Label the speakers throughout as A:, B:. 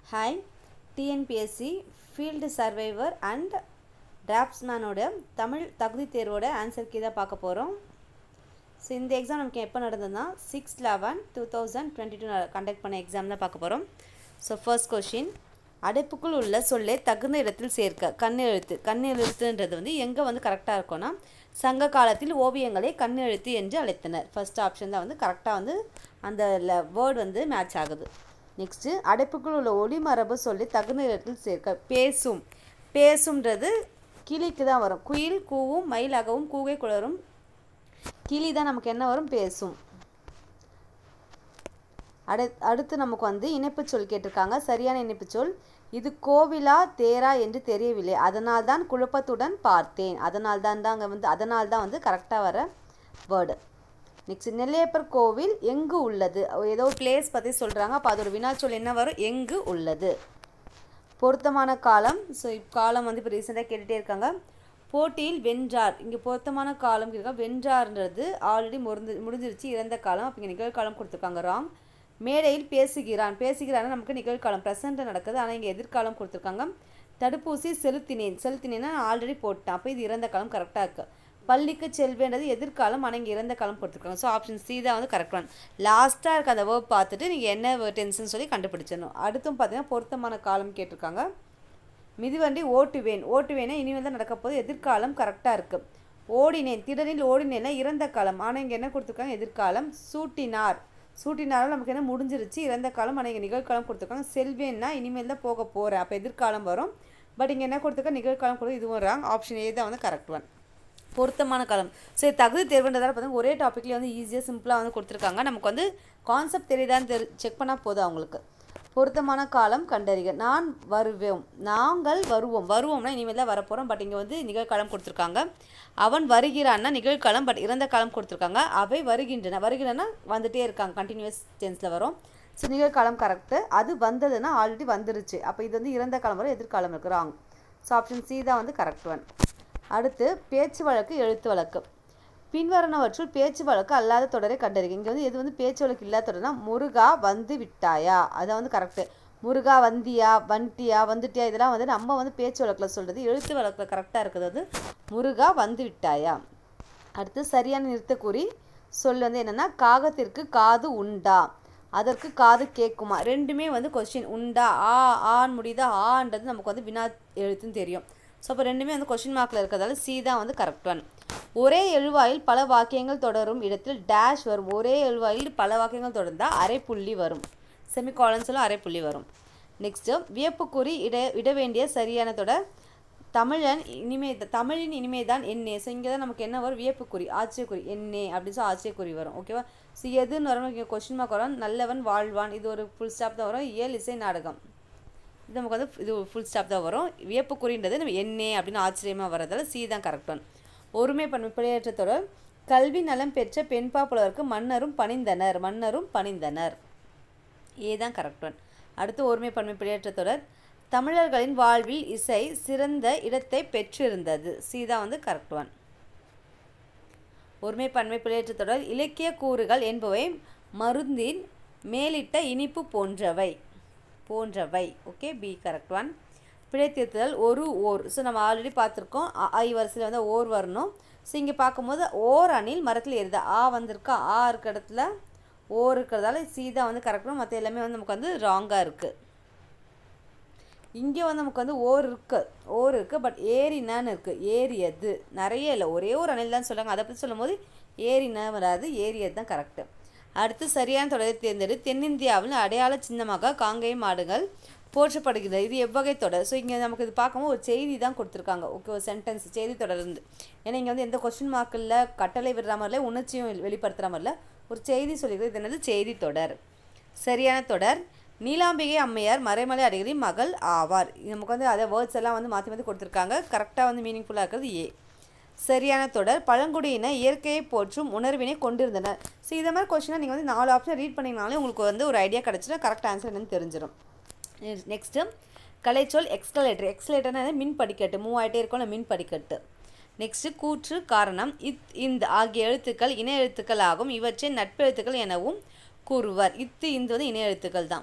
A: hi TNPSC field surveyor and டிராப்ட்ஸ்மேனோட தமிழ் தகுதி தேர்வோட ஆன்சர் கீ தான் பார்க்க போகிறோம் ஸோ இந்த எக்ஸாம் நமக்கு எப்போ நடந்ததுன்னா six eleven two thousand twenty two conduct பண்ண எக்ஸாம் தான் பார்க்க போகிறோம் ஸோ ஃபர்ஸ்ட் கொஷின் அடைப்புக்குள் உள்ள சொல்லை தகுந்த இடத்தில் சேர்க்க கண்ணெழுத்து கண்ணெழுத்துன்றது வந்து எங்கே வந்து கரெக்டாக இருக்கும்னா சங்க காலத்தில் ஓவியங்களை கண்ணெழுத்து என்று அழைத்தனர் ஃபர்ஸ்ட் ஆப்ஷன் தான் வந்து கரெக்டாக வந்து அந்த வேர்டு வந்து மேட்ச் ஆகுது நெக்ஸ்ட்டு அடைப்புக்குள் உள்ள ஒளிமரபு சொல்லி தகுந்த இடத்தில் சேர்க்க பேசும் பேசும்ன்றது கிளிக்கு தான் வரும் குயில் கூவும் மயிலாகவும் கூகை குளரும் கிளி தான் நமக்கு என்ன வரும் பேசும் அடு அடுத்து நமக்கு வந்து இணைப்புச் சொல் கேட்டிருக்காங்க சரியான இணைப்புச் சொல் இது கோவிலா தேரா என்று தெரியவில்லை அதனால் தான் குழப்பத்துடன் பார்த்தேன் அதனால் தான் தாங்க வந்து அதனால் தான் வந்து கரெக்டாக வர வேர்டு நெக்ஸ்ட் நெல்லையப்பர் கோவில் எங்கு உள்ளது ஏதோ பிளேஸ் பற்றி சொல்கிறாங்க அப்போ அதோட வினாச்சொல் என்ன வரும் எங்கு உள்ளது பொருத்தமான காலம் ஸோ காலம் வந்து இப்போ ரீசெண்டாக கேட்டுகிட்டே இருக்காங்க போட்டியில் வென்றார் இங்கே பொருத்தமான காலம் இருக்கா வென்றார்ன்றது ஆல்ரெடி முறிந்து முடிஞ்சிருச்சு இறந்த காலம் அப்போ இங்கே நிகழ்காலம் கொடுத்துருக்காங்க ராங் மேடையில் பேசுகிறான் பேசுகிறான்னு நமக்கு நிகழ்காலம் ப்ரெசண்ட்டில் நடக்குது ஆனால் இங்கே எதிர்காலம் கொடுத்துருக்காங்க தடுப்பூசி செலுத்தினேன் செலுத்தினேன்னா நான் ஆல்ரெடி போட்டேன் அப்போ இது இறந்த காலம் கரெக்டாக இருக்குது பள்ளிக்கு செல்வேன்றது எதிர்காலம் ஆனால் இங்கே இறந்த காலம் கொடுத்துருக்காங்க ஸோ ஆப்ஷன் சி தான் வந்து கரெக்ட் ஒன் லாஸ்ட்டாக இருக்க அந்த வேர்ப் பார்த்துட்டு நீங்கள் என்ன டென்ஷன் சொல்லி கண்டுபிடிச்சிடணும் அடுத்தும் பார்த்தீங்கன்னா பொருத்தமான காலம் கேட்டிருக்காங்க மிதிவண்டி ஓட்டுவேன் ஓட்டுவேனா இனிமேல் தான் நடக்க போது எதிர்காலம் கரெக்டாக இருக்குது ஓடினேன் திடனில் ஓடினேன்னா இறந்த காலம் ஆனால் இங்கே என்ன கொடுத்துருக்காங்க எதிர்காலம் சூட்டினார் சூட்டினாலும் நமக்கு என்ன முடிஞ்சிருச்சு இறந்த காலம் ஆனால் இங்கே நிகழ்காலம் கொடுத்துருக்காங்க செல்வேன்னா இனிமேல் தான் போக போகிறேன் அப்போ எதிர்காலம் வரும் பட் இங்கே என்ன கொடுத்துருக்கா நிகழ்காலம் கொடுத்து இதுவும் ராங் ஆப்ஷன் ஏ தான் வந்து கரெக்ட் ஒன் பொருத்தமான காலம் சரி தகுதி தேர்வுன்றதால பார்த்தீங்கன்னா ஒரே டாப்பிக்லேயே வந்து ஈஸியாக சிம்பிளாக வந்து கொடுத்துருக்காங்க நமக்கு வந்து கான்செப்ட் தெரியுதான்னு தெரி செக் பண்ணால் போதும் அவங்களுக்கு பொருத்தமான காலம் கண்டறிக நான் வருவோம் நாங்கள் வருவோம் வருவோம்னா இனிமேல் தான் வரப்போகிறோம் பட் இங்கே வந்து நிகழ்காலம் கொடுத்துருக்காங்க அவன் வருகிறான்னா நிகழ்காலம் பட் இறந்த காலம் கொடுத்துருக்காங்க அவை வருகின்றன வருகின்றன வந்துட்டே இருக்காங்க கண்டினியூஸ் டென்ஸில் வரும் ஸோ நிகழ்காலம் கரெக்டு அது வந்ததுன்னா ஆல்ரெடி வந்துருச்சு அப்போ இது வந்து இறந்த காலம் வரும் எதிர்காலம் இருக்குது ராங் ஸோ ஆப்ஷன் சி தான் வந்து கரெக்ட் ஒன் அடுத்து பேச்சு வழக்கு எழுத்து வழக்கு பின்வருணவற்றுள் பேச்சு வழக்கு அல்லாத தொடரை கண்டறிக இங்கே வந்து எது வந்து பேச்சு வழக்கு இல்லாத தொடர்னா முருகா வந்து விட்டாயா அதை வந்து கரெக்டு முருகா வந்தியா வந்துட்டியா வந்துட்டியா இதெல்லாம் வந்து நம்ம வந்து பேச்சு வழக்கில் சொல்கிறது எழுத்து வழக்கில் கரெக்டாக இருக்கிறது வந்து முருகா வந்து விட்டாயா அடுத்து சரியான நிறுத்தக்கூறி சொல் வந்து என்னென்னா காகத்திற்கு காது உண்டா அதற்கு காது கேட்குமா ரெண்டுமே வந்து கொஸ்டின் உண்டா ஆ ஆன் முடியுதா ஆன்றது நமக்கு வந்து வினா எழுத்துன்னு தெரியும் ஸோ அப்போ ரெண்டுமே வந்து கொஷின் மார்க்கில் இருக்கிறதால சி தான் வந்து கரெக்ட் ஒன் ஒரே எழுவாயில் பல வாக்கியங்கள் தொடரும் இடத்தில் டேஷ் வரும் ஒரே எழுவாயில் பல வாக்கியங்கள் தொடர்ந்தால் அரை புள்ளி வரும் செமி காலன்ஸில் அரை புள்ளி வரும் நெக்ஸ்ட்டு வியப்புக்குறி இட இட வேண்டிய சரியான தொடர் தமிழன் இனிமே தமிழின் இனிமே தான் என்னே ஸோ இங்கே தான் நமக்கு என்ன வரும் வியப்புக்குறி ஆச்சரியக்குறி என்னே அப்படின்னு சொல்லி ஆச்சரியக்குறி வரும் ஓகேவா ஸோ எதுன்னு வரும் இங்கே கொஸ்டின் மார்க் வரும் நல்லவன் வாழ்வான் இது ஒரு ஃபுல் ஸ்டாப் தான் வரும் இயல் இசை நாடகம் இது நமக்கு வந்து இது ஃபுல் ஸ்டாப் தான் வரும் வியப்புக்குறின்றது நம்ம என்னே அப்படின்னு ஆச்சரியமாக வரதால சி தான் கரெக்ட் ஒன் ஒருமை பன்மை பிழையற்றத்தொடர் கல்வி நலம் பெற்ற பெண்பா புலவருக்கு மன்னரும் பணிந்தனர் மன்னரும் பணிந்தனர் ஏ தான் கரெக்ட் ஒன் அடுத்து ஒருமை பன்மை பிழையற்றத்தொடர் தமிழர்களின் வாழ்வில் இசை சிறந்த இடத்தை பெற்றிருந்தது சி தான் வந்து கரெக்ட் ஒன் ஒருமை பன்மை பிழையற்றத்தொடர் இலக்கிய கூறுகள் என்பவை மருந்தின் மேலிட்ட இனிப்பு போன்றவை போன்றவை ஓகே பி கரெக்ட் ஒன் பிழைத்திருத்தல் ஒரு ஓர் ஸோ நம்ம ஆல்ரெடி பார்த்துருக்கோம் ஐ வரிசையில் வந்து ஓர் வரணும் ஸோ இங்கே பார்க்கும்போது ஓர் அணில் மரத்தில் ஏறுது ஆ வந்திருக்கா ஆ இருக்க இடத்துல ஓர் இருக்கிறதால சி தான் வந்து கரெக்டும் மற்ற எல்லாமே வந்து நமக்கு வந்து ராங்காக இருக்குது இங்கே வந்து நமக்கு வந்து ஓர் இருக்குது ஓர் இருக்குது பட் ஏரினான்னு இருக்குது ஏரியது நிறைய இல்லை ஒரே ஒரு அணில் தான் சொல்கிறாங்க அதை பற்றி சொல்லும் போது ஏரினா வராது ஏரியது தான் கரெக்டு அடுத்து சரியான தொடரை தேர்ந்தெடு தென்னிந்தியாவில் அடையாள சின்னமாக காங்கேய மாடுகள் போற்றப்படுகிறது இது எவ்வகை தொடர் ஸோ இங்கே நமக்கு இது பார்க்கும்போது ஒரு செய்தி தான் கொடுத்துருக்காங்க ஓகே ஒரு சென்டென்ஸ் செய்தி தொடர் இருந்து ஏன்னா இங்கே வந்து எந்த கொஸ்டின் மார்க்கில் கட்டளை விடுற மாதிரில உணர்ச்சியும் வெளிப்படுத்துகிற மாதிரில ஒரு செய்தி சொல்லிக்கிறது இது என்னது செய்தி தொடர் சரியான தொடர் நீலாம்பிகை அம்மையார் மறைமலை அடிகளின் மகள் ஆவார் நமக்கு வந்து அதை வேர்ட்ஸ் எல்லாம் வந்து மாற்றி மாற்றி கொடுத்துருக்காங்க கரெக்டாக வந்து மீனிங்ஃபுல்லாக இருக்கிறது ஏ சரியான தொடர் பழங்குடியின இயற்கையை போற்றும் உணர்வினை கொண்டிருந்தனர் ஸோ இதை மாதிரி கொஸ்டினாக நீங்கள் வந்து நாலு ஆப்ஷன் ரீட் பண்ணிங்கனாலே உங்களுக்கு வந்து ஒரு ஐடியா கிடச்சினா கரெக்ட் ஆன்சர் என்னன்னு தெரிஞ்சிடும் நெக்ஸ்ட்டு கலைச்சொல் எக்ஸ்கலேட்டர் எக்ஸ்கலேட்டர்னா மின் படிக்கட்டு மூவ் ஆகிட்டே இருக்கும்ல மின் படிக்கட்டு நெக்ஸ்ட்டு கூற்று காரணம் இத் இந்த ஆகிய எழுத்துக்கள் இணை எழுத்துக்கள் ஆகும் இவற்றை நட்பெழுத்துக்கள் எனவும் கூறுவர் இத்து இந்து வந்து இணை எழுத்துக்கள் தான்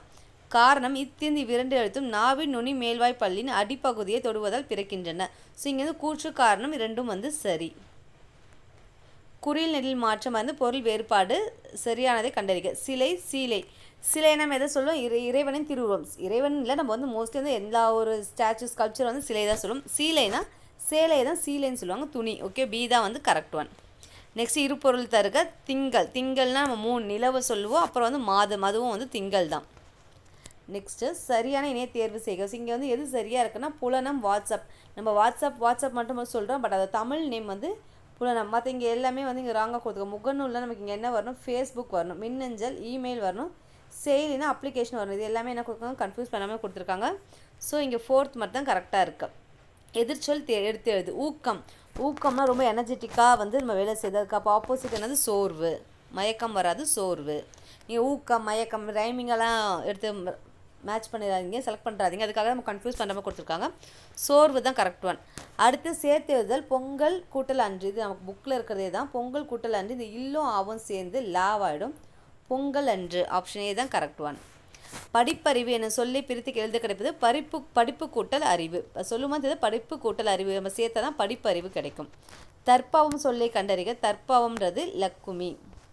A: காரணம் இத்திந்தி விரண்டு எழுத்தும் நாவின் நுனி மேல்வாய் பல்லின் அடிப்பகுதியை தொடுவதால் பிறக்கின்றன ஸோ இங்கே வந்து கூற்று காரணம் இரண்டும் வந்து சரி குறில் நெடில் மாற்றம் வந்து பொருள் வேறுபாடு சரியானதை கண்டறிக சிலை சீலை சிலை நம்ம எதை சொல்லுவோம் இறை இறைவனின் திருவுருவம் இறைவன் இல்லை நம்ம வந்து மோஸ்ட்லி வந்து எல்லா ஒரு ஸ்டாச்சு ஸ்கல்ப்சர் வந்து சிலை தான் சொல்லுவோம் சீலைனா சேலை தான் சீலைன்னு சொல்லுவாங்க துணி ஓகே பி தான் வந்து கரெக்ட் ஒன் நெக்ஸ்ட் இருபொருள் தருக திங்கள் திங்கள்னா நம்ம மூணு நிலவை சொல்லுவோம் அப்புறம் வந்து மாதம் அதுவும் வந்து திங்கள் தான் நெக்ஸ்ட்டு சரியான இணைய தேர்வு செய்க இங்கே வந்து எது சரியாக இருக்குன்னா புலனம் வாட்ஸ்அப் நம்ம வாட்ஸ்அப் வாட்ஸ்அப் மட்டும் சொல்கிறோம் பட் அது தமிழ் நேம் வந்து புலனம் மற்ற இங்கே எல்லாமே வந்து இங்கே ராங்காக கொடுத்துருக்கோம் முகநூலில் நமக்கு இங்கே என்ன வரணும் ஃபேஸ்புக் வரணும் மின்னஞ்சல் இமெயில் வரணும் செயலினா அப்ளிகேஷன் வரணும் இது எல்லாமே என்ன கொடுக்காங்க கன்ஃபியூஸ் பண்ணாமல் கொடுத்துருக்காங்க ஸோ இங்கே ஃபோர்த் மட்டும் தான் கரெக்டாக இருக்குது எதிர்ச்சொல் தே எடுத்து எழுது ஊக்கம் ஊக்கம்னா ரொம்ப எனர்ஜெட்டிக்காக வந்து நம்ம வேலை செய்யுது அதுக்கு அப்போ ஆப்போசிட் என்னது சோர்வு மயக்கம் வராது சோர்வு நீங்கள் ஊக்கம் மயக்கம் ரைமிங்கெல்லாம் எடுத்து மேட்ச் பண்ணிடாதீங்க செலக்ட் பண்ணுறாதீங்க அதுக்காக நம்ம கன்ஃபியூஸ் பண்ணாமல் கொடுத்துருக்காங்க சோர்வு தான் கரெக்ட் ஒன் அடுத்து சேர்த்து எழுதல் பொங்கல் கூட்டல் அன்று இது நமக்கு புக்கில் இருக்கிறதே தான் பொங்கல் கூட்டல் அன்று இந்த இல்லும் ஆவும் சேர்ந்து லாவாயிடும் பொங்கல் அன்று ஆப்ஷன் ஏ தான் கரெக்ட் ஒன் படிப்பறிவு என சொல்லி பிரித்து எழுத கிடைப்பது படிப்பு படிப்பு கூட்டல் அறிவு சொல்லும் போது இது படிப்பு கூட்டல் அறிவு நம்ம சேர்த்தா தான் படிப்பறிவு கிடைக்கும் தற்பாவம் சொல்லை கண்டறிக தற்பாவம்ன்றது லக்குமி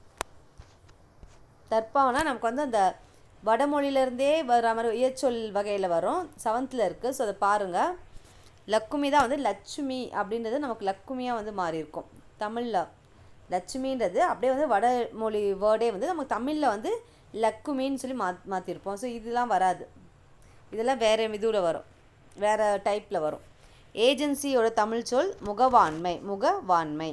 A: தற்பாவம்னா நமக்கு வந்து அந்த வடமொழியிலேருந்தே வர மாதிரி இயற்சொல் வகையில் வரும் செவன்த்தில் இருக்குது ஸோ அதை பாருங்கள் லக்குமி தான் வந்து லட்சுமி அப்படின்றது நமக்கு லக்குமியாக வந்து மாறி இருக்கும் தமிழில் லட்சுமின்றது அப்படியே வந்து வடமொழி வேர்டே வந்து நமக்கு தமிழில் வந்து லக்குமின்னு சொல்லி மா மாற்றிருப்போம் ஸோ இதெல்லாம் வராது இதெல்லாம் வேறு இதுவில் வரும் வேறு டைப்பில் வரும் ஏஜென்சியோட தமிழ் சொல் முகவாண்மை முகவாண்மை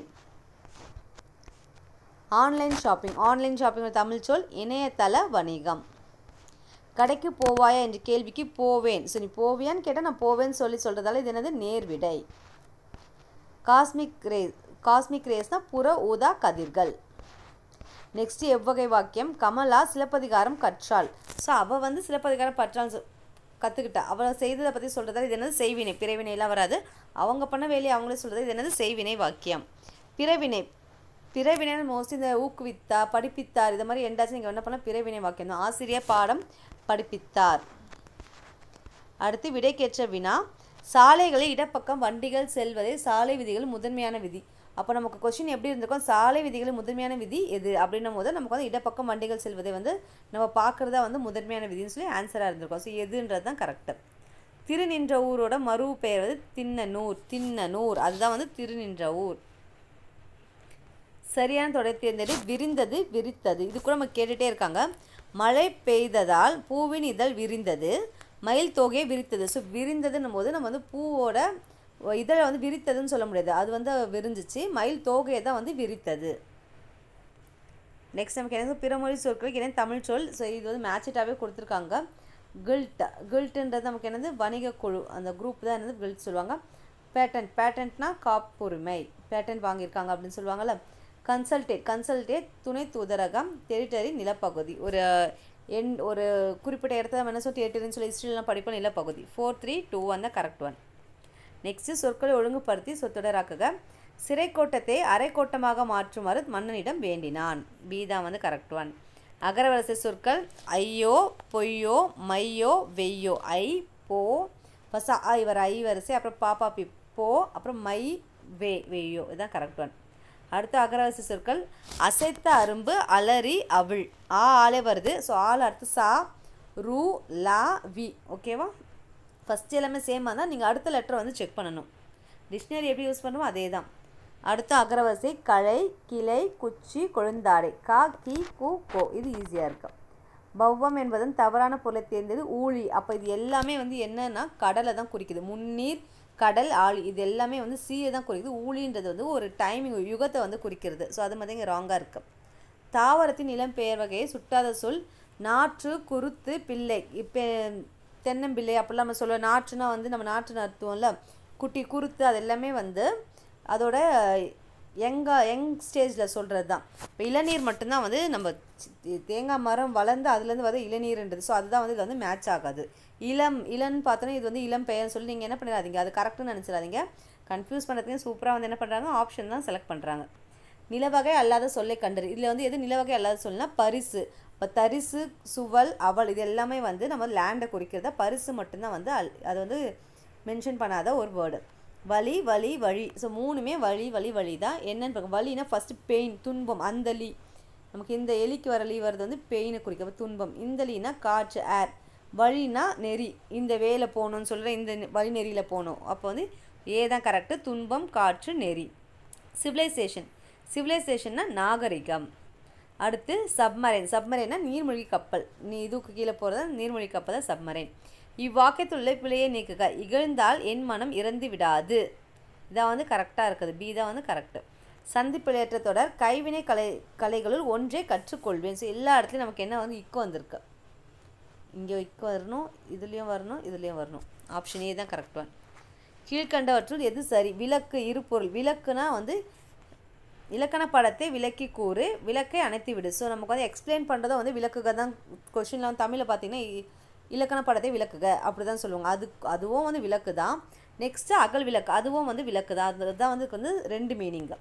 A: ஆன்லைன் ஷாப்பிங் ஆன்லைன் ஷாப்பிங்கோட தமிழ் சொல் இணையதள வணிகம் கடைக்கு போவாயா என்ற கேள்விக்கு போவேன் ஸோ நீ போவியான்னு கேட்டால் நான் போவேன்னு சொல்லி சொல்கிறதால இது என்னது நேர்விடை காஸ்மிக் ரேஸ் காஸ்மிக் ரேஸ்னால் புற ஊதா கதிர்கள் நெக்ஸ்ட் எவ்வகை வாக்கியம் கமலா சிலப்பதிகாரம் கற்றாள் ஸோ அவள் வந்து சிலப்பதிகாரம் பற்றாள் கற்றுக்கிட்டா அவளை செய்ததை பற்றி சொல்கிறதால இது என்னது செய்வினை பிறவினைலாம் வராது அவங்க பண்ண வேலையை அவங்களே சொல்கிறது இது என்னது செய்வினை வாக்கியம் பிறவினை பிறவினை மோஸ்ட்லி இந்த ஊக்குவித்தா படிப்பித்தார் இது மாதிரி எண்டாச்சும் நீங்கள் என்ன பண்ணால் பிறவினை வாக்கியம் தான் ஆசிரியர் பாடம் படிப்பித்தார் அடுத்து விடைக்கேற்ற வினா சாலைகளில் இடப்பக்கம் வண்டிகள் செல்வதே சாலை விதிகள் முதன்மையான விதி அப்போ நமக்கு கொஷின் எப்படி இருந்திருக்கும் சாலை விதிகளில் முதன்மையான விதி எது அப்படின்னும் போது நமக்கு வந்து இடப்பக்கம் வண்டிகள் செல்வதை வந்து நம்ம பார்க்குறதா வந்து முதன்மையான விதின்னு சொல்லி ஆன்சராக இருந்திருக்கும் ஸோ எதுன்றது தான் கரெக்டு திருநின்ற ஊரோட மறு பெயர் வந்து தின்னனூர் தின்னனூர் அதுதான் வந்து திருநின்ற ஊர் சரியான தொடர் தேர்ந்தெடு விரிந்தது விரித்தது இது கூட நம்ம கேட்டுகிட்டே இருக்காங்க மழை பெய்ததால் பூவின் இதழ் விரிந்தது மயில் தொகை விரித்தது ஸோ விரிந்ததுன்னும் போது நம்ம வந்து பூவோட இதழை வந்து விரித்ததுன்னு சொல்ல முடியாது அது வந்து விரிஞ்சிச்சு மயில் தோகையை தான் வந்து விரித்தது நெக்ஸ்ட் நமக்கு எனக்கு பிறமொழி சொற்களுக்கு என்ன தமிழ் சொல் ஸோ இது வந்து மேட்சிட்டாகவே கொடுத்துருக்காங்க கில்ட் கில்ட்டுன்றது நமக்கு என்னது வணிக குழு அந்த குரூப் தான் என்னது கில்ட் சொல்லுவாங்க பேட்டன்ட் பேட்டன்ட்னா காப்புரிமை பேட்டன்ட் வாங்கியிருக்காங்க அப்படின்னு சொல்லுவாங்கள்ல கன்சல்டேட் கன்சல்டேட் துணை தூதரகம் டெரிட்டரி நிலப்பகுதி ஒரு என் ஒரு குறிப்பிட்ட இடத்துல நம்ம என்ன சொல்லி டெரிட்டரின்னு சொல்லி ஹிஸ்ட்ரிலாம் படிப்போம் நிலப்பகுதி ஃபோர் த்ரீ டூ ஒன் தான் கரெக்ட் ஒன் நெக்ஸ்ட்டு சொற்களை ஒழுங்குபடுத்தி சொத்தொடராக்குக சிறைக்கோட்டத்தை அரைக்கோட்டமாக மாற்றுமாறு மன்னனிடம் வேண்டினான் பி தான் வந்து கரெக்ட் ஒன் அகரவரிசை சொற்கள் ஐயோ பொய்யோ மையோ வெய்யோ ஐ போ ஃபஸ்ட் ஆ இவர் ஐ வரிசை அப்புறம் பாப்பா பி போ அப்புறம் மை வே வெய்யோ இதுதான் கரெக்ட் ஒன் அடுத்து அகரவரிசை சொற்கள் அசைத்த அரும்பு அலறி அவிழ் ஆ ஆளே வருது ஸோ ஆள் அடுத்து சா ரூ லா வி ஓகேவா ஃபஸ்ட் எல்லாமே சேமாக தான் நீங்கள் அடுத்த லெட்டரை வந்து செக் பண்ணணும் டிக்ஷனரி எப்படி யூஸ் பண்ணுமோ அதே தான் அடுத்து அகரவரிசை களை கிளை குச்சி கொழுந்தாடை கா கி கு கோ இது ஈஸியாக இருக்கும் பௌவம் என்பதன் தவறான பொருளை தேர்ந்தது ஊழி அப்போ இது எல்லாமே வந்து என்னன்னா கடலை தான் குறிக்குது முன்னீர் கடல் ஆழி இது எல்லாமே வந்து சீயை தான் குறிக்குது ஊழின்றது வந்து ஒரு டைமிங் யுகத்தை வந்து குறிக்கிறது ஸோ அது மாதிரி இங்கே ராங்காக இருக்குது தாவரத்தின் இளம் பெயர் வகையை சுட்டாத சொல் நாற்று குருத்து பிள்ளை இப்போ தென்னம்பிள்ளை அப்படிலாம் நம்ம சொல்லுவோம் நாற்றுனா வந்து நம்ம நாற்று நடத்துவோம்ல குட்டி குருத்து அது எல்லாமே வந்து அதோட யங்கா யங் ஸ்டேஜில் சொல்கிறது தான் இப்போ இளநீர் மட்டும்தான் வந்து நம்ம தேங்காய் மரம் வளர்ந்து அதுலேருந்து வர இளநீர்ன்றது ஸோ அதுதான் வந்து இது வந்து மேட்ச் ஆகாது இளம் இளன்னு பார்த்தோன்னா இது வந்து இளம் பெயர்னு சொல்லி நீங்கள் என்ன பண்ணிடாதீங்க அது கரெக்டுன்னு நினச்சிடாதீங்க கன்ஃபியூஸ் பண்ணுறதுக்கு சூப்பராக வந்து என்ன பண்ணுறாங்க ஆப்ஷன் தான் செலக்ட் பண்ணுறாங்க நிலவகை அல்லாத சொல்லை கண்டறி இதில் வந்து எது நிலவகை அல்லாத சொல்லுனா பரிசு இப்போ தரிசு சுவல் அவல் இது எல்லாமே வந்து நம்ம லேண்டை குறிக்கிறத பரிசு மட்டும்தான் வந்து அல் அது வந்து மென்ஷன் பண்ணாத ஒரு வேர்டு வலி வலி வழி ஸோ மூணுமே வழி வலி வழி தான் என்னன்னு பார்க்க வலினா ஃபஸ்ட்டு பெயின் துன்பம் அந்த லீ நமக்கு இந்த எலிக்கு வர லீ வர்றது வந்து பெயினை குறிக்க துன்பம் இந்த லீனா காற்று ஏர் வழினா நெறி இந்த வேலை போகணும்னு சொல்கிற இந்த நெ- வழி நெறியில் போகணும் அப்போ வந்து ஏ தான் கரெக்டு துன்பம் காற்று நெறி சிவிலைசேஷன் சிவிலைசேஷன்னா நாகரிகம் அடுத்து சப்மரைன் சப்மரைனா நீர்மூழ்கி கப்பல் நீ இதுக்கு கீழே போகிறது நீர்மூழ்கி கப்பல் தான் சப்மரைன் இவ்வாக்கியத்தில் உள்ள பிழையை நீக்குக இகழ்ந்தால் என் மனம் இறந்து விடாது இதான் வந்து கரெக்டாக இருக்குது பி தான் வந்து கரெக்டு சந்தி பிழையற்ற தொடர் கைவினை கலை கலைகளுள் ஒன்றை கற்றுக்கொள்வேன் ஸோ எல்லா இடத்துலையும் நமக்கு என்ன வந்து இக்கு வந்திருக்கு இங்கே இக்கு வரணும் இதுலேயும் வரணும் இதுலேயும் வரணும் ஆப்ஷன் ஏ தான் கரெக்ட் ஒன் கீழ்கண்டவற்றுள் எது சரி விளக்கு இருபொருள் விளக்குனா வந்து இலக்கண படத்தை விளக்கி கூறு விளக்கை அணைத்து விடு ஸோ நமக்கு வந்து எக்ஸ்பிளைன் பண்ணுறதை வந்து விளக்குக தான் கொஷினில் வந்து தமிழில் பார்த்தீங்கன்னா இ- இலக்கண படத்தை விளக்குக அப்படி தான் சொல்லுவாங்க அது அதுவும் வந்து விளக்கு தான் நெக்ஸ்ட்டு அகல் விளக்கு அதுவும் வந்து விளக்கு தான் அதுதான் வந்து இதுக்கு வந்து ரெண்டு மீனிங்கு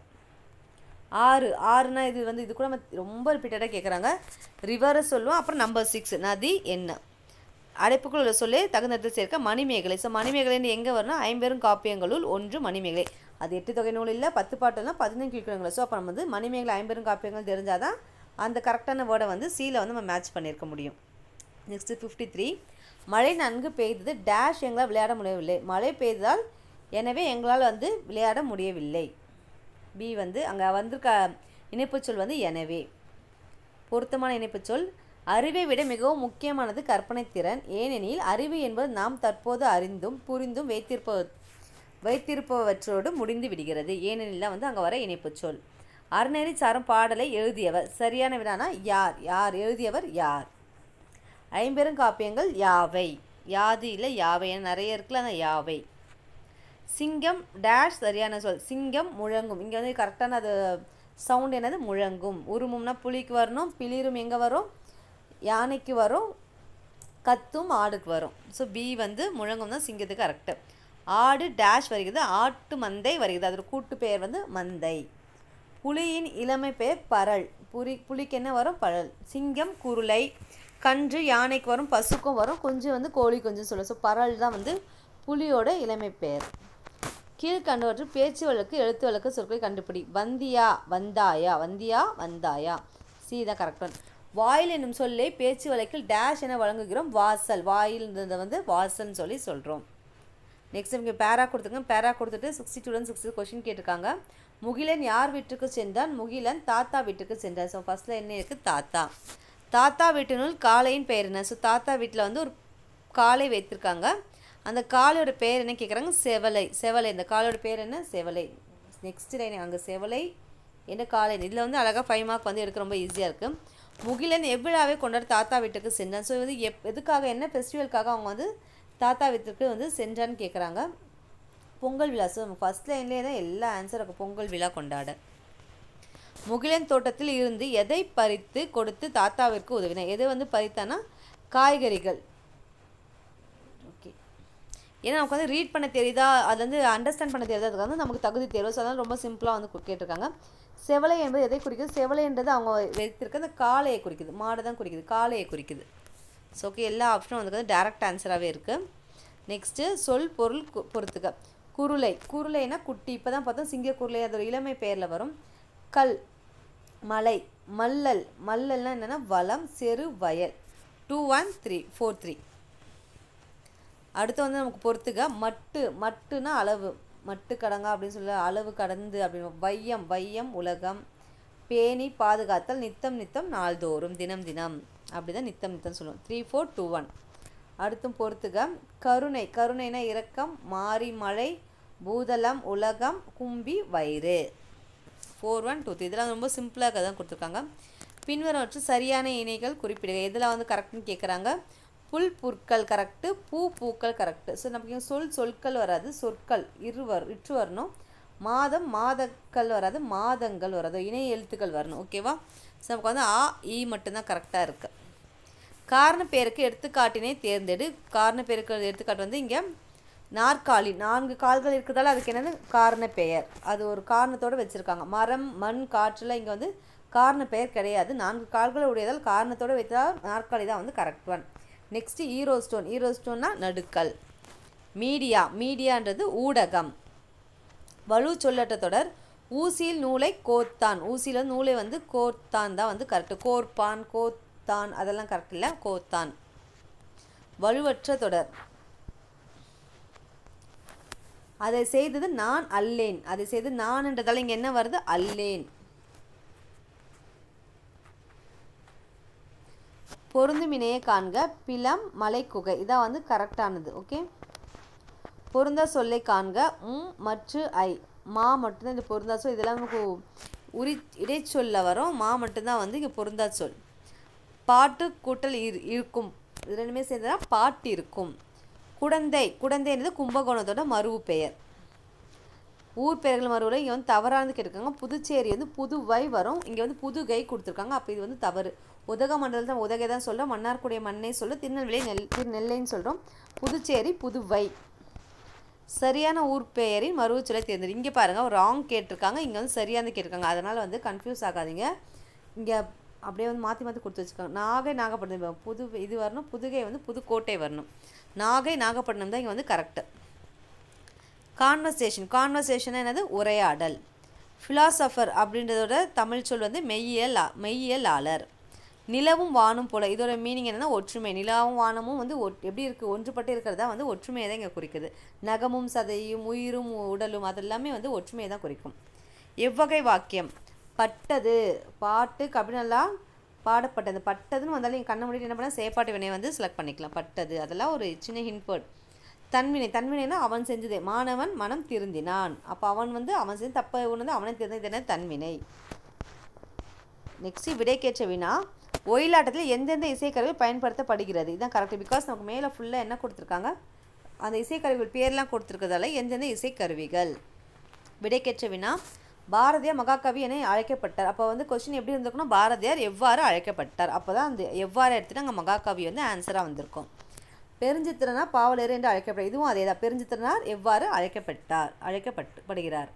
A: ஆறு ஆறுனா இது வந்து இது கூட நம்ம ரொம்ப ரிப்பீட்டடாக கேட்குறாங்க ரிவரை சொல்லுவோம் அப்புறம் நம்பர் சிக்ஸ் நதி என்ன அடைப்புக்குள் உள்ள சொல்லே தகுந்த இடத்தில் சேர்க்க மணிமேகலை ஸோ மணிமேகலைன்னு எங்கே வரணும் ஐம்பெரும் காப்பியங்களுள் ஒன்று மணிமேகலை அது எட்டு தொகை நூல் இல்லை பத்து பாட்டுலாம் பதினஞ்சு கீழ்கணங்களை ஸோ அப்போ நம்ம வந்து மணிமேகலை ஐம்பெரும் காப்பியங்கள் தெரிஞ்சால் தான் அந்த கரெக்டான வேர்டை வந்து சீல வந்து நம்ம மேட்ச் பண்ணியிருக்க முடியும் நெக்ஸ்ட்டு ஃபிஃப்டி த்ரீ மழை நன்கு பெய்தது டேஷ் எங்களால் விளையாட முடியவில்லை மழை பெய்ததால் எனவே எங்களால் வந்து விளையாட முடியவில்லை பி வந்து அங்கே வந்திருக்க இணைப்புச் சொல் வந்து எனவே பொருத்தமான இணைப்புச் சொல் அறிவை விட மிகவும் முக்கியமானது கற்பனை திறன் ஏனெனில் அறிவு என்பது நாம் தற்போது அறிந்தும் புரிந்தும் வைத்திருப்ப வைத்திருப்பவற்றோடு முடிந்து விடுகிறது ஏனெனில் தான் வந்து அங்கே வர இணைப்புச் சொல் அறநெறி சாரும் பாடலை எழுதியவர் சரியான விடானா யார் யார் எழுதியவர் யார் ஐம்பெருங்காப்பியங்கள் யாவை யாது இல்லை யாவை என நிறைய இருக்குல்ல அந்த யாவை சிங்கம் டேஷ் சரியான சொல் சிங்கம் முழங்கும் இங்கே வந்து கரெக்டான அது சவுண்ட் என்னது முழங்கும் உருமும்னா புலிக்கு வரணும் பிளிரும் எங்கே வரும் யானைக்கு வரும் கத்தும் ஆடுக்கு வரும் ஸோ பி வந்து முழங்கும் தான் சிங்கத்துக்கு கரெக்டு ஆடு டேஷ் வருகிறது ஆட்டு மந்தை வருகிறது அதோட கூட்டு பெயர் வந்து மந்தை புலியின் இளமை பெயர் பரல் புலி புலிக்கு என்ன வரும் பரல் சிங்கம் குருளை கன்று யானைக்கு வரும் பசுக்கும் வரும் குஞ்சு வந்து கோழி குஞ்சு சொல்லுவோம் ஸோ பரல் தான் வந்து புலியோட இளமை பெயர் கீழ்கண்டவற்று பேச்சு வழக்கு எழுத்து வழக்கு சொற்களை கண்டுபிடி வந்தியா வந்தாயா வந்தியா வந்தாயா சி தான் கரெக்ட் ஒன் வாயில் என்னும் சொல்லை பேச்சு வழக்கில் டேஷ் என வழங்குகிறோம் வாசல் வாயில் வந்து வாசல்னு சொல்லி சொல்கிறோம் நெக்ஸ்ட் இங்கே பேரா கொடுத்துங்க பேரா கொடுத்துட்டு சிக்ஸ்டி டூ சிக்ஸ்டி கொஷின் கேட்டிருக்காங்க முகிலன் யார் வீட்டுக்கு சென்றான் முகிலன் தாத்தா வீட்டுக்கு சென்றான் ஸோ ஃபஸ்ட்டில் என்ன இருக்குது தாத்தா தாத்தா வீட்டினுள் காளையின் பெயர் என்ன ஸோ தாத்தா வீட்டில் வந்து ஒரு காளை வைத்திருக்காங்க அந்த காளையோட பேர் என்ன கேட்குறாங்க செவலை செவலை இந்த காளையோட பேர் என்ன செவலை நெக்ஸ்ட் லைன் அங்கே செவலை என்ன காளை இதில் வந்து அழகாக ஃபைவ் மார்க் வந்து எடுக்க ரொம்ப ஈஸியாக இருக்குது முகிலன் எவ்விழாவை கொண்டாட தாத்தா வீட்டுக்கு சென்றான் ஸோ வந்து எப் எதுக்காக என்ன ஃபெஸ்டிவலுக்காக அவங்க வந்து தாத்தா வீட்டுக்கு வந்து சென்றான்னு கேட்குறாங்க பொங்கல் விழா ஸோ ஃபஸ்ட் லைன்லேயே தான் எல்லா ஆன்சர் இருக்கும் பொங்கல் விழா கொண்டாட முகிலன் தோட்டத்தில் இருந்து எதை பறித்து கொடுத்து தாத்தாவிற்கு உதவினார் எதை வந்து பறித்தானா காய்கறிகள் ஓகே ஏன்னா நமக்கு வந்து ரீட் பண்ண தெரியுதா அது வந்து அண்டர்ஸ்டாண்ட் பண்ண தெரியுதா அதுக்கு வந்து நமக்கு தகுதி தேர்வு ஸோ அதனால் ரொம்ப சிம்பிளாக வந்து கு- கேட்டிருக்காங்க செவலை என்பது எதை குறிக்குது செவலைன்றது அவங்க வைத்திருக்க அந்த காளையை குறிக்குது மாடை தான் குறிக்குது காளையை குறிக்குது ஸோ ஓகே எல்லா ஆப்ஷனும் வந்து டேரக்ட் ஆன்சராகவே இருக்குது நெக்ஸ்ட்டு சொல் பொருள் கு- பொறுத்துக்க குருளை குருளைனா குட்டி இப்போ தான் பார்த்தோம் சிங்க குருளை அதோட இளமை பெயரில் வரும் கல் மலை மல்லல் மல்லல்னா என்னென்னா வளம் செரு வயல் two one three four three அடுத்து வந்து நமக்கு பொறுத்துக்க மட்டு மட்டுனா அளவு மட்டு கடங்கா அப்படின்னு சொல்ல அளவு கடந்து அப்படின்னு வையம் வையம் உலகம் பேணி பாதுகாத்தல் நித்தம் நித்தம் நாள்தோறும் தினம் தினம் அப்படி தான் நித்தம் நித்தம் சொல்லுவோம் த்ரீ ஃபோர் டூ ஒன் அடுத்தும் பொறுத்துக கருணை கருணைனா இரக்கம் மாறி மழை பூதலம் உலகம் கும்பி வயிறு ஃபோர் ஒன் டூ த்ரீ இதெல்லாம் ரொம்ப சிம்பிளாக தான் கொடுத்துருக்காங்க பின்வரவற்று சரியான இணைகள் குறிப்பிடுக எதில் வந்து கரெக்ட்னு கேட்குறாங்க புல் புற்கள் கரெக்டு பூ பூக்கள் கரெக்டு ஸோ நமக்கு இங்க சொல் சொற்கள் வராது சொற்கள் இரு வரும் இற்று வரணும் மாதம் மாதக்கள் வராது மாதங்கள் வராது இணை எழுத்துக்கள் வரணும் ஓகேவா ஸோ நமக்கு வந்து ஆ ஈ மட்டும்தான் கரெக்டாக இருக்குது காரண பேருக்கு எடுத்துக்காட்டினை தேர்ந்தெடு காரண பேருக்கு எடுத்துக்காட்டு வந்து இங்கே நாற்காலி நான்கு கால்கள் இருக்கிறதால அதுக்கு என்னது காரண பெயர் அது ஒரு காரணத்தோடு வச்சுருக்காங்க மரம் மண் காற்றுல இங்கே வந்து காரண பெயர் கிடையாது நான்கு கால்களை உடையதால் காரணத்தோடு வைத்தால் நாற்காலி தான் வந்து correct one next hero stone hero ஸ்டோன்னா நடுக்கல் மீடியா மீடியான்றது ஊடகம் வலு சொல்லட்ட தொடர் ஊசியில் நூலை கோத்தான் ஊசியில் வந்து நூலை வந்து கோத்தான் தான் வந்து கரெக்டு கோர்ப்பான் கோத்தான் அதெல்லாம் கரெக்ட் இல்லை கோத்தான் வலுவற்ற தொடர் அதை செய்தது நான் அல்லேன் அதை செய்து நான் என்றதால் இங்கே என்ன வருது அல்லேன் பொருந்தும் இணையை காண்க பிலம் மலை குகை இதான் வந்து கரெக்டானது ஓகே பொருந்தா சொல்லை காண்க உம் மற்று ஐ மா மட்டும்தான் இந்த பொருந்தா சொல் இதெல்லாம் நமக்கு உரி இடைச்சொல்ல வரும் மா மட்டும்தான் வந்து இங்கே பொருந்தா சொல் பாட்டு கூட்டல் இரு இருக்கும் இது ரெண்டுமே சேர்ந்தா பாட்டு இருக்கும் குடந்தை குடந்தைன்றது கும்பகோணத்தோட மருவு பெயர் ஊர் பெயர்கள் மறுவில் இங்கே வந்து தவறானது கேட்டிருக்காங்க புதுச்சேரி வந்து புதுவை வரும் இங்கே வந்து புதுகை கொடுத்துருக்காங்க அப்போ இது வந்து தவறு உதகமண்டலத்தில் தான் உதகை தான் சொல்கிறோம் மன்னார்குடிய மண்ணை சொல்ல திருநெல்வேலி நெல் திரு நெல்லைன்னு சொல்கிறோம் புதுச்சேரி புதுவை சரியான ஊர் பெயரின் மறுவுச்சொலை தேர்ந்தெடு இங்கே பாருங்கள் ராங் கேட்டிருக்காங்க இங்கே வந்து சரியானது கேட்டிருக்காங்க அதனால் வந்து கன்ஃபியூஸ் ஆகாதீங்க இங்கே அப்படியே வந்து மாற்றி மாற்றி கொடுத்து வச்சுருக்காங்க நாகை நாகப்பட்டினம் புது இது வரணும் புதுகை வந்து புதுக்கோட்டை வரணும் நாகை நாகப்பட்டினம் தான் இங்கே வந்து கரெக்டு கான்வர்சேஷன் கான்வர்சேஷன் என்னது உரையாடல் ஃபிலாசபர் அப்படின்றதோட தமிழ் சொல் வந்து மெய்யியல் மெய்யியலாளர் நிலவும் வானும் போல இதோட மீனிங் என்னன்னா ஒற்றுமை நிலாவும் வானமும் வந்து ஒட் எப்படி இருக்குது ஒன்றுபட்டு இருக்கிறதா வந்து ஒற்றுமையை தான் இங்கே குறிக்குது நகமும் சதையும் உயிரும் உடலும் அதெல்லாமே வந்து ஒற்றுமையை தான் குறிக்கும் எவ்வகை வாக்கியம் பட்டது பாட்டுக்கு அப்படின்னெல்லாம் பாடப்பட்டது பட்டதுன்னு வந்தாலும் நீங்கள் கண்ண முடிட்டு என்ன பண்ணால் சேப்பாட்டு வினையை வந்து செலக்ட் பண்ணிக்கலாம் பட்டது அதெல்லாம் ஒரு சின்ன ஹின்வேர்ட் தன்வினை தன்வினைனா அவன் செஞ்சதே மாணவன் மனம் திருந்தினான் அப்போ அவன் வந்து அவன் செஞ்ச தப்பை உணர்ந்து அவனை திருந்தது என்ன தன்வினை நெக்ஸ்ட் விடைக்கேற்ற வினா ஒயிலாட்டத்தில் எந்தெந்த இசைக்கருவிகள் பயன்படுத்தப்படுகிறது இதுதான் கரெக்ட் பிகாஸ் நமக்கு மேலே ஃபுல்லாக என்ன கொடுத்துருக்காங்க அந்த இசைக்கருவிகள் பேர்லாம் கொடுத்துருக்கிறதால எந்தெந்த இசைக்கருவிகள் விடைக்கேற்ற வினா பாரதியார் மகாகவி என அழைக்கப்பட்டார் அப்போ வந்து கொஸ்டின் எப்படி இருந்திருக்குன்னா பாரதியார் எவ்வாறு அழைக்கப்பட்டார் அப்போ தான் அந்த எவ்வாறு எடுத்துட்டு அங்கே மகாகவி வந்து ஆன்சராக வந்திருக்கும் பெருஞ்சித்திரனார் பாவலர் என்று அழைக்கப்பட்டார் இதுவும் அதே தான் பெருஞ்சித்திரனார் எவ்வாறு அழைக்கப்பட்டார் அழைக்கப்பட்டு படுகிறார்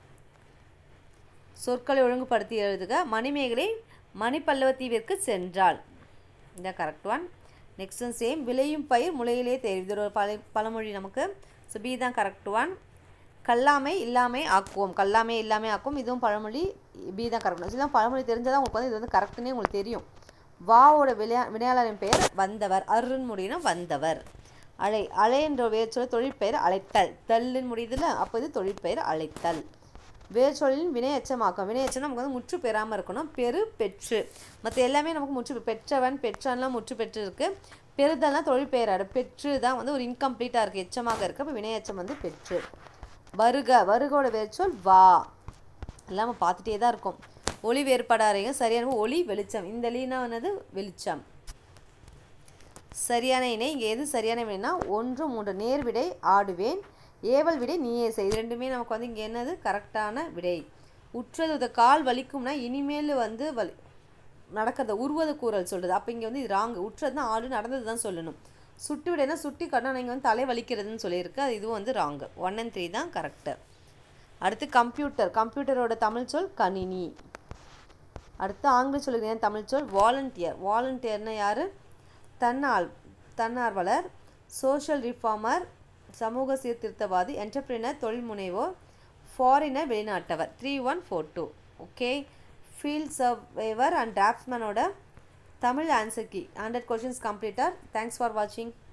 A: சொற்களை ஒழுங்குபடுத்தி எழுதுக மணிமேகலை மணிப்பல்லவத்தீவிற்கு சென்றாள் இந்த கரெக்ட் ஒன் நெக்ஸ்ட் சேம் விளையும் பயிர் முளையிலே தெரியும் இது ஒரு பழ பழமொழி நமக்கு ஸோ பி தான் கரெக்ட் ஒன் கல்லாமை இல்லாமை ஆக்குவோம் கல்லாமை இல்லாமை ஆக்குவோம் இதுவும் பழமொழி பி தான் கரெக்ட் இதெல்லாம் பழமொழி தெரிஞ்சால் உங்களுக்கு வந்து இது வந்து கரெக்டுன்னே உங்களுக்கு தெரியும் வாவோட விளையா வினையாளரின் பெயர் வந்தவர் அருண் முடினா வந்தவர் அழை அலை என்ற வேர்ச்சொல் தொழிற்பெயர் அழைத்தல் தல்லுன்னு முடியுதுல அப்போ இது தொழிற்பெயர் அழைத்தல் வேர்ச்சொல்லின் வினை எச்சமாக்கம் வினை எச்சம் நமக்கு வந்து முற்று பெறாமல் இருக்கணும் பெரு பெற்று மற்ற எல்லாமே நமக்கு முற்று பெற்றவன் பெற்றான்லாம் முற்று பெற்று இருக்குது பெறுதல்னால் தொழிற்பெயராடு பெற்று தான் வந்து ஒரு இன்கம்ப்ளீட்டாக இருக்குது எச்சமாக இருக்குது அப்போ வினை எச்சம் வந்து பெற்று வருக வருகோட வேர்ச்சொல் வா எல்லாம் நம்ம பார்த்துட்டே தான் இருக்கோம் ஒளி வேறுபாடாரைங்க சரியான ஒளி வெளிச்சம் இந்த லீனா என்னது வெளிச்சம் சரியான இணை இங்கே எது சரியான விடைனா ஒன்று மூன்று நேர் விடை ஆடுவேன் ஏவல் விடை நீயே செய் இது ரெண்டுமே நமக்கு வந்து இங்கே என்னது கரெக்டான விடை உற்றது உத கால் வலிக்கும்னா இனிமேல் வந்து வலி நடக்கிறத உருவது கூறல் சொல்கிறது அப்போ இங்கே வந்து இது ராங்கு உற்றதுனா ஆடு நடந்தது தான் சொல்லணும் சுட்டு விடைனா சுட்டி காட்டினா நீங்கள் வந்து தலை வலிக்கிறதுன்னு சொல்லியிருக்கு அது இதுவும் வந்து ராங்கு ஒன் அண்ட் த்ரீ தான் கரெக்டு அடுத்து கம்ப்யூட்டர் கம்ப்யூட்டரோட தமிழ் சொல் கணினி அடுத்து ஆங்கில சொல்லுகிறேன் தமிழ் சொல் வாலண்டியர் வாலண்டியர்னா யார் தன்னால் தன்னார்வலர் சோஷியல் ரிஃபார்மர் சமூக சீர்திருத்தவாதி என்டர்பிரினர் தொழில் முனைவோர் ஃபாரினர் வெளிநாட்டவர் three one four two okay field surveyor and டிராஃப்ட்மேனோட Tamil answer key hundred questions completed thanks for வாட்சிங்